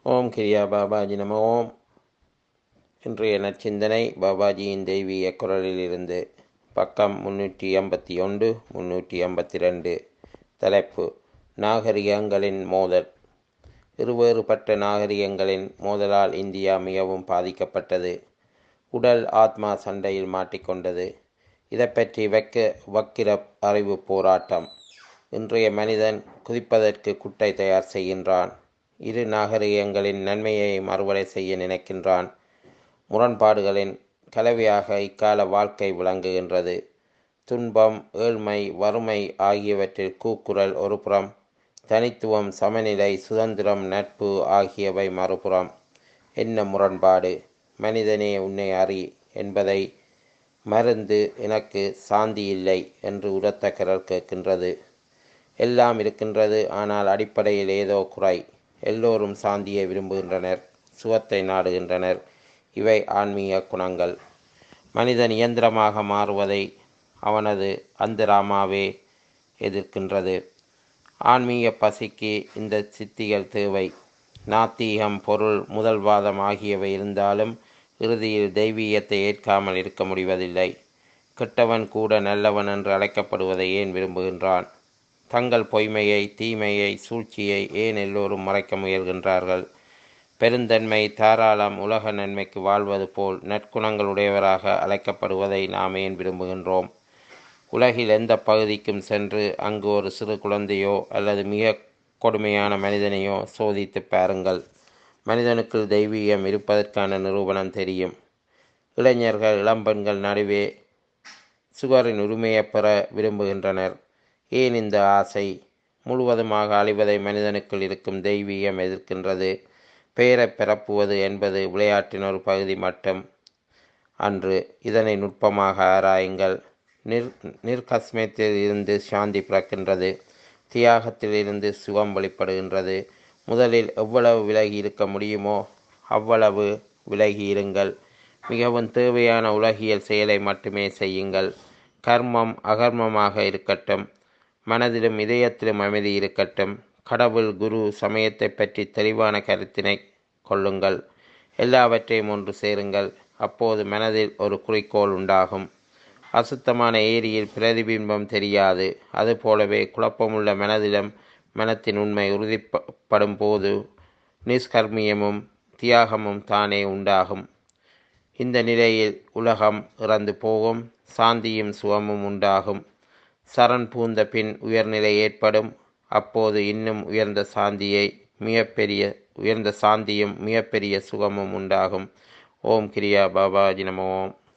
ஓம் கிரியா பாபாஜி நம ஓம் இன்றைய நற்சிந்தனை பாபாஜியின் தெய்வீக குரலிலிருந்து பக்கம் முன்னூற்றி ஐம்பத்தி ஒன்று முன்னூற்றி ஐம்பத்தி ரெண்டு தலைப்பு நாகரிகங்களின் மோதல் இருவேறுபட்ட நாகரிகங்களின் மோதலால் இந்தியா மிகவும் பாதிக்கப்பட்டது உடல் ஆத்மா சண்டையில் மாட்டிக்கொண்டது இதை பற்றி வைக்க வக்கிர அறிவு போராட்டம் இன்றைய மனிதன் குதிப்பதற்கு குட்டை தயார் செய்கின்றான் இரு நாகரிகங்களின் நன்மையை மறுவடை செய்ய நினைக்கின்றான் முரண்பாடுகளின் கலவையாக இக்கால வாழ்க்கை விளங்குகின்றது துன்பம் ஏழ்மை வறுமை ஆகியவற்றில் கூக்குரல் ஒரு புறம் தனித்துவம் சமநிலை சுதந்திரம் நட்பு ஆகியவை மறுபுறம் என்ன முரண்பாடு மனிதனே உன்னை அறி என்பதை மருந்து எனக்கு சாந்தி இல்லை என்று உரத்த குரல் கேட்கின்றது எல்லாம் இருக்கின்றது ஆனால் அடிப்படையில் ஏதோ குறை எல்லோரும் சாந்தியை விரும்புகின்றனர் சுகத்தை நாடுகின்றனர் இவை ஆன்மீக குணங்கள் மனிதன் இயந்திரமாக மாறுவதை அவனது அந்தராமாவே எதிர்க்கின்றது ஆன்மீக பசிக்கு இந்த சித்திகள் தேவை நாத்தீகம் பொருள் முதல்வாதம் ஆகியவை இருந்தாலும் இறுதியில் தெய்வீகத்தை ஏற்காமல் இருக்க முடிவதில்லை கெட்டவன் கூட நல்லவன் என்று அழைக்கப்படுவதை ஏன் விரும்புகின்றான் தங்கள் பொய்மையை தீமையை சூழ்ச்சியை ஏன் எல்லோரும் மறைக்க முயல்கின்றார்கள் பெருந்தன்மை தாராளம் உலக நன்மைக்கு வாழ்வது போல் நற்குணங்களுடையவராக அழைக்கப்படுவதை நாம் ஏன் விரும்புகின்றோம் உலகில் எந்த பகுதிக்கும் சென்று அங்கு ஒரு சிறு குழந்தையோ அல்லது மிக கொடுமையான மனிதனையோ சோதித்து பாருங்கள் மனிதனுக்குள் தெய்வீகம் இருப்பதற்கான நிரூபணம் தெரியும் இளைஞர்கள் இளம்பெண்கள் நடுவே சுகரின் உரிமையை பெற விரும்புகின்றனர் ஏன் இந்த ஆசை முழுவதுமாக அழிவதை மனிதனுக்குள் இருக்கும் தெய்வீகம் எதிர்க்கின்றது பெயரை பிறப்புவது என்பது விளையாட்டின் ஒரு பகுதி மட்டும் அன்று இதனை நுட்பமாக ஆராயுங்கள் நிர் நிர்கஸ்மத்தில் இருந்து சாந்தி பிறக்கின்றது தியாகத்தில் இருந்து சுகம் வெளிப்படுகின்றது முதலில் எவ்வளவு விலகி இருக்க முடியுமோ அவ்வளவு விலகி இருங்கள் மிகவும் தேவையான உலகியல் செயலை மட்டுமே செய்யுங்கள் கர்மம் அகர்மமாக இருக்கட்டும் மனதிலும் இதயத்திலும் அமைதி இருக்கட்டும் கடவுள் குரு சமயத்தை பற்றி தெளிவான கருத்தினை கொள்ளுங்கள் எல்லாவற்றையும் ஒன்று சேருங்கள் அப்போது மனதில் ஒரு குறிக்கோள் உண்டாகும் அசுத்தமான ஏரியில் பிரதிபிம்பம் தெரியாது அதுபோலவே குழப்பமுள்ள மனதிலும் மனத்தின் உண்மை உறுதிப்படும் போது நிஷ்கர்மியமும் தியாகமும் தானே உண்டாகும் இந்த நிலையில் உலகம் இறந்து போகும் சாந்தியும் சுகமும் உண்டாகும் சரண் பூந்த பின் உயர்நிலை ஏற்படும் அப்போது இன்னும் உயர்ந்த சாந்தியை மிகப்பெரிய உயர்ந்த சாந்தியும் மிகப்பெரிய சுகமும் உண்டாகும் ஓம் கிரியா பாபாஜி நம ஓம்